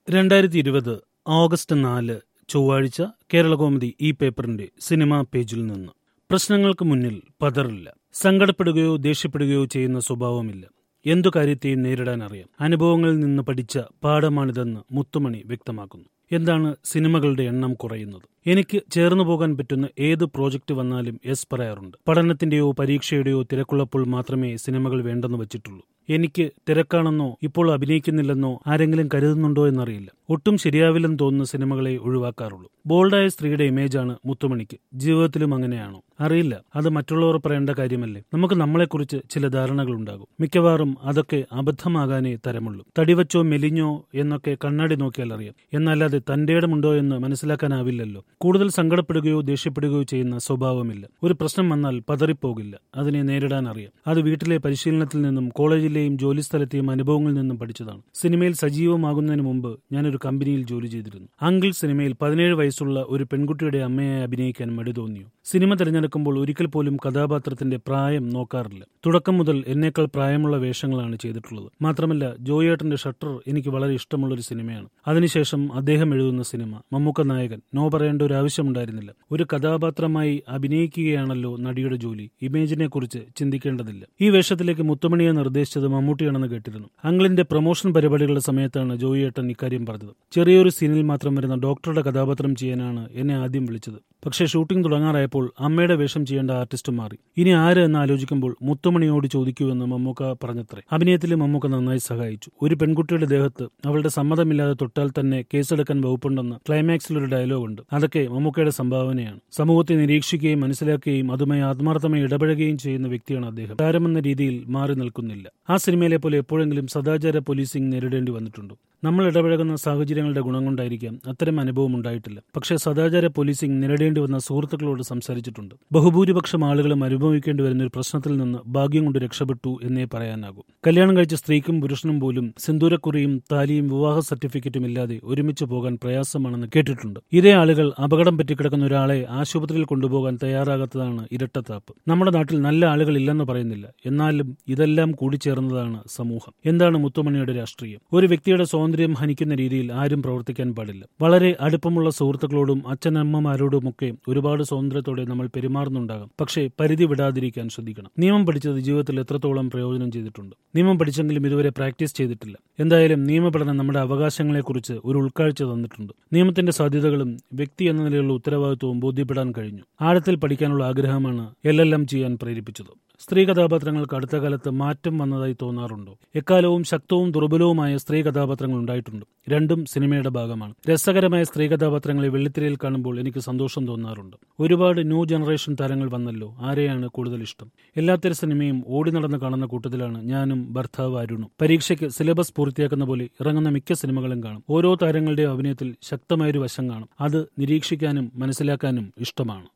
രണ്ടായിരത്തി ഇരുപത് ഓഗസ്റ്റ് നാല് ചൊവ്വാഴ്ച കേരളകൗമുദി ഈ പേപ്പറിന്റെ സിനിമാ പേജിൽ നിന്ന് പ്രശ്നങ്ങൾക്ക് മുന്നിൽ പതറില്ല സങ്കടപ്പെടുകയോ ദേഷ്യപ്പെടുകയോ ചെയ്യുന്ന സ്വഭാവമില്ല എന്തു കാര്യത്തെയും നേരിടാൻ അറിയാം അനുഭവങ്ങളിൽ നിന്ന് പഠിച്ച പാഠമാണിതെന്ന് മുത്തുമണി വ്യക്തമാക്കുന്നു എന്താണ് സിനിമകളുടെ എണ്ണം കുറയുന്നത് എനിക്ക് ചേർന്നു പോകാൻ പറ്റുന്ന ഏത് പ്രോജക്റ്റ് വന്നാലും എസ് പറയാറുണ്ട് പഠനത്തിന്റെയോ പരീക്ഷയുടെയോ തിരക്കുള്ളപ്പോൾ മാത്രമേ സിനിമകൾ വേണ്ടെന്ന് വച്ചിട്ടുള്ളൂ എനിക്ക് തിരക്കാണെന്നോ ഇപ്പോൾ അഭിനയിക്കുന്നില്ലെന്നോ ആരെങ്കിലും കരുതുന്നുണ്ടോ എന്നറിയില്ല ഒട്ടും ശരിയാവില്ലെന്ന് തോന്നുന്ന സിനിമകളെ ഒഴിവാക്കാറുള്ളൂ ബോൾഡായ സ്ത്രീയുടെ ഇമേജാണ് മുത്തുമണിക്ക് ജീവിതത്തിലും അങ്ങനെയാണോ അറിയില്ല അത് മറ്റുള്ളവർ പറയേണ്ട കാര്യമല്ലേ നമുക്ക് നമ്മളെക്കുറിച്ച് ചില ധാരണകൾ ഉണ്ടാകും മിക്കവാറും അതൊക്കെ അബദ്ധമാകാനേ തരമുള്ളൂ തടിവച്ചോ മെലിഞ്ഞോ എന്നൊക്കെ കണ്ണാടി നോക്കിയാൽ അറിയാം എന്നല്ലാതെ തന്റെ ഇടമുണ്ടോ എന്ന് മനസ്സിലാക്കാനാവില്ലല്ലോ കൂടുതൽ സങ്കടപ്പെടുകയോ ദേഷ്യപ്പെടുകയോ ചെയ്യുന്ന സ്വഭാവമില്ല ഒരു പ്രശ്നം വന്നാൽ പതറിപ്പോകില്ല അതിനെ നേരിടാൻ അറിയാം അത് വീട്ടിലെ പരിശീലനത്തിൽ നിന്നും കോളേജിലെയും ജോലിസ്ഥലത്തെയും അനുഭവങ്ങളിൽ നിന്നും പഠിച്ചതാണ് സിനിമയിൽ സജീവമാകുന്നതിന് മുമ്പ് ഞാനൊരു കമ്പനിയിൽ ജോലി ചെയ്തിരുന്നു അങ്കിൾ സിനിമയിൽ പതിനേഴ് വയസ്സുള്ള ഒരു പെൺകുട്ടിയുടെ അമ്മയായി അഭിനയിക്കാൻ മടി തോന്നിയോ സിനിമ തിരഞ്ഞെടുക്കുമ്പോൾ ഒരിക്കൽ പോലും കഥാപാത്രത്തിന്റെ പ്രായം നോക്കാറില്ല തുടക്കം മുതൽ എന്നേക്കാൾ പ്രായമുള്ള വേഷങ്ങളാണ് ചെയ്തിട്ടുള്ളത് മാത്രമല്ല ജോയേട്ടന്റെ ഷട്ടർ എനിക്ക് വളരെ ഇഷ്ടമുള്ള ഒരു സിനിമയാണ് അതിനുശേഷം അദ്ദേഹം എഴുതുന്ന സിനിമ മമ്മൂക്ക നായകൻ നോ പറയേണ്ട ഒരു ആവശ്യമുണ്ടായിരുന്നില്ല ഒരു കഥാപാത്രമായി അഭിനയിക്കുകയാണല്ലോ നടിയുടെ ജോലി ഇമേജിനെ കുറിച്ച് ചിന്തിക്കേണ്ടതില്ല ഈ വേഷത്തിലേക്ക് മുത്തുമണിയെ നിർദ്ദേശിച്ചത് മമ്മൂട്ടിയാണെന്ന് കേട്ടിരുന്നു അങ്കിളിന്റെ പ്രൊമോഷൻ പരിപാടികളുടെ സമയത്താണ് ജോയിയേട്ടൻ ഇക്കാര്യം പറഞ്ഞത് ചെറിയൊരു സീനിൽ മാത്രം വരുന്ന ഡോക്ടറുടെ കഥാപാത്രം ചെയ്യാനാണ് എന്നെ ആദ്യം വിളിച്ചത് പക്ഷേ ഷൂട്ടിംഗ് തുടങ്ങാറായപ്പോൾ അമ്മയുടെ വേഷം ചെയ്യേണ്ട ആർട്ടിസ്റ്റ് മാറി ഇനി ആര് എന്ന് ആലോചിക്കുമ്പോൾ മുത്തുമണിയോട് ചോദിക്കുമെന്ന് മമ്മൂക്ക പറഞ്ഞത്രേ അഭിനയത്തിൽ മമ്മൂക്ക നന്നായി സഹായിച്ചു ഒരു പെൺകുട്ടിയുടെ ദേഹത്ത് അവളുടെ സമ്മതമില്ലാതെ തൊട്ടാൽ തന്നെ കേസെടുക്കാൻ വകുപ്പുണ്ടെന്ന് ക്ലൈമാക്സിൽ ഒരു ഡയലോഗ് ഉണ്ട് അതൊക്കെ മമ്മൂക്കയുടെ സംഭാവനയാണ് സമൂഹത്തെ നിരീക്ഷിക്കുകയും മനസ്സിലാക്കുകയും അതുമായി ആത്മാർത്ഥമായി ഇടപഴകുകയും ചെയ്യുന്ന വ്യക്തിയാണ് അദ്ദേഹം താരമെന്ന രീതിയിൽ മാറി നിൽക്കുന്നില്ല ആ സിനിമയിലെ പോലെ എപ്പോഴെങ്കിലും സദാചാര പോലീസിംഗ് നേരിടേണ്ടി വന്നിട്ടുണ്ടോ നമ്മൾ ഇടപഴകുന്ന സാഹചര്യങ്ങളുടെ ഗുണം കൊണ്ടായിരിക്കാം അത്തരം അനുഭവം ഉണ്ടായിട്ടില്ല പക്ഷേ സദാചാര പോലീസിംഗ് നേരിടേണ്ടി വന്ന സുഹൃത്തുക്കളോട് സംസാരിച്ചിട്ടുണ്ട് ബഹുഭൂരിപക്ഷം ആളുകളും അനുഭവിക്കേണ്ടി വരുന്ന ഒരു പ്രശ്നത്തിൽ നിന്ന് ഭാഗ്യം കൊണ്ട് രക്ഷപ്പെട്ടു എന്നേ പറയാനാകൂ കല്യാണം കഴിച്ച സ്ത്രീക്കും പുരുഷനും പോലും സിന്ദൂരക്കുറിയും താലിയും വിവാഹ സർട്ടിഫിക്കറ്റും ഇല്ലാതെ ഒരുമിച്ച് പോകാൻ പ്രയാസമാണെന്ന് കേട്ടിട്ടുണ്ട് ഇതേ ആളുകൾ അപകടം പറ്റിക്കിടക്കുന്ന ഒരാളെ ആശുപത്രിയിൽ കൊണ്ടുപോകാൻ തയ്യാറാകാത്തതാണ് ഇരട്ടത്താപ്പ് നമ്മുടെ നാട്ടിൽ നല്ല ആളുകൾ ഇല്ലെന്ന് പറയുന്നില്ല എന്നാലും ഇതെല്ലാം കൂടിച്ചേർന്നതാണ് സമൂഹം എന്താണ് മുത്തുമണിയുടെ രാഷ്ട്രീയം ഒരു വ്യക്തിയുടെ സ്വാതന്ത്ര്യം ഹനിക്കുന്ന രീതിയിൽ ആരും പ്രവർത്തിക്കാൻ പാടില്ല വളരെ അടുപ്പമുള്ള സുഹൃത്തുക്കളോടും അച്ഛനമ്മമാരോടുമൊക്കെ ഒരുപാട് സ്വാതന്ത്ര്യത്തോടെ നമ്മൾ പെരുമാറുന്നുണ്ടാകാം പക്ഷേ പരിധി വിടാതിരിക്കാൻ ശ്രദ്ധിക്കണം നിയമം പഠിച്ചത് ജീവിതത്തിൽ എത്രത്തോളം പ്രയോജനം ചെയ്തിട്ടുണ്ട് നിയമം പഠിച്ചെങ്കിലും ഇതുവരെ പ്രാക്ടീസ് ചെയ്തിട്ടില്ല എന്തായാലും നിയമപഠനം നമ്മുടെ അവകാശങ്ങളെക്കുറിച്ച് ഒരു ഉൾക്കാഴ്ച തന്നിട്ടുണ്ട് നിയമത്തിന്റെ സാധ്യതകളും വ്യക്തി എന്ന നിലയിലുള്ള ഉത്തരവാദിത്വവും ബോധ്യപ്പെടാൻ കഴിഞ്ഞു ആഴത്തിൽ പഠിക്കാനുള്ള ആഗ്രഹമാണ് എല്ലാം ചെയ്യാൻ പ്രേരിപ്പിച്ചത് സ്ത്രീ കഥാപാത്രങ്ങൾക്ക് അടുത്ത കാലത്ത് മാറ്റം വന്നതായി തോന്നാറുണ്ടോ എക്കാലവും ശക്തവും ദുർബലവുമായ സ്ത്രീ കഥാപാത്രങ്ങൾ ഉണ്ടായിട്ടുണ്ട് രണ്ടും സിനിമയുടെ ഭാഗമാണ് രസകരമായ സ്ത്രീ കഥാപാത്രങ്ങളെ വെള്ളിത്തിരയിൽ കാണുമ്പോൾ എനിക്ക് സന്തോഷം തോന്നാറുണ്ട് ഒരുപാട് ന്യൂ ജനറേഷൻ താരങ്ങൾ വന്നല്ലോ ആരെയാണ് കൂടുതൽ ഇഷ്ടം എല്ലാത്തരം സിനിമയും ഓടി നടന്ന് കാണുന്ന കൂട്ടത്തിലാണ് ഞാനും ഭർത്താവ് അരുണും പരീക്ഷയ്ക്ക് സിലബസ് പൂർത്തിയാക്കുന്ന പോലെ ഇറങ്ങുന്ന മിക്ക സിനിമകളും കാണും ഓരോ താരങ്ങളുടെയും അഭിനയത്തിൽ ശക്തമായൊരു വശം കാണും അത് നിരീക്ഷിക്കാനും മനസ്സിലാക്കാനും ഇഷ്ടമാണ്